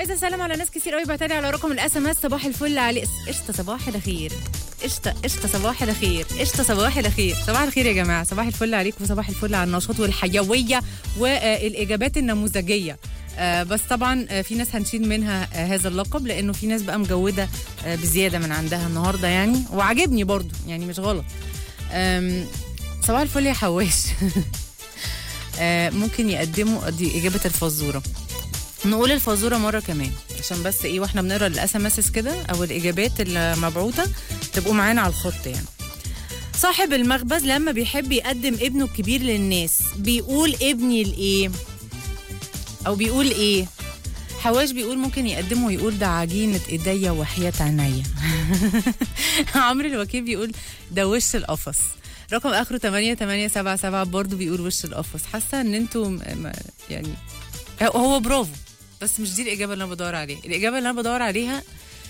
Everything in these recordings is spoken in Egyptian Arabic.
عايزه اسلم على ناس كتير قوي بعتلي على رقم الاس ام اس صباح الفل علي قشطه صباح الخير قشطه قشطه صباح الخير قشطه صباح الخير صباح الخير يا جماعه صباح الفل عليكم وصباح الفل على النشاط والحيويه والاجابات النموذجيه آه، بس طبعا آه، في ناس هنشيل منها آه، هذا اللقب لانه في ناس بقى مجوده آه، بزياده من عندها النهارده يعني وعجبني برضو يعني مش غلط آم، صباح الفل يا حواش آه، ممكن يقدموا دي اجابه الفزوره نقول الفزوره مره كمان عشان بس ايه واحنا بنقرا الاس ام اس كده او الاجابات المبعوثه تبقوا معانا على الخط يعني صاحب المخبز لما بيحب يقدم ابنه الكبير للناس بيقول ابني الايه او بيقول ايه حواش بيقول ممكن يقدمه ويقول ده عجينة ايديا وحياة عينيا عمرو الوكيل بيقول ده وش القفص رقم اخره 8877 برضه بيقول وش القفص حاسه ان انتوا م- م- يعني هو برافو بس مش دي الاجابه اللي انا بدور عليها الاجابه اللي انا بدور عليها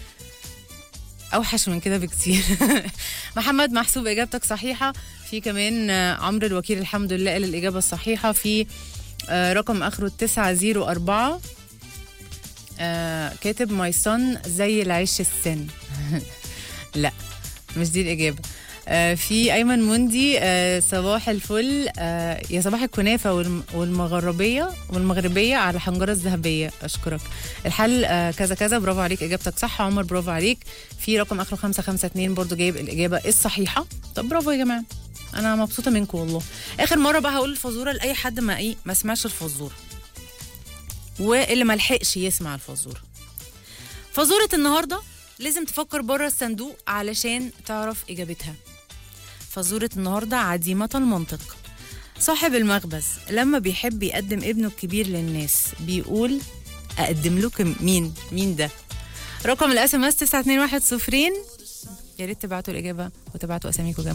اوحش من كده بكتير محمد محسوب اجابتك صحيحه في كمان آه، عمرو الوكيل الحمد لله قال الاجابه الصحيحه في آه، رقم اخره 904 آه، كاتب ماي صن زي العيش السن لا مش دي الاجابه آه، في ايمن مندي آه، صباح الفل آه، يا صباح الكنافه والم- والمغربيه والمغربيه على الحنجره الذهبيه اشكرك الحل آه، كذا كذا برافو عليك اجابتك صح عمر برافو عليك في رقم اخره 552 برضو جايب الاجابه الصحيحه طب برافو يا جماعه انا مبسوطه منكم والله اخر مره بقى هقول الفزوره لاي حد ما ايه ما سمعش الفزوره واللي ما لحقش يسمع الفزوره فزوره النهارده لازم تفكر بره الصندوق علشان تعرف اجابتها فزوره النهارده عديمه المنطق صاحب المخبز لما بيحب يقدم ابنه الكبير للناس بيقول اقدم لكم مين مين ده رقم الاس ام اس 9210 يا ريت تبعتوا الاجابه وتبعتوا اساميكم جنب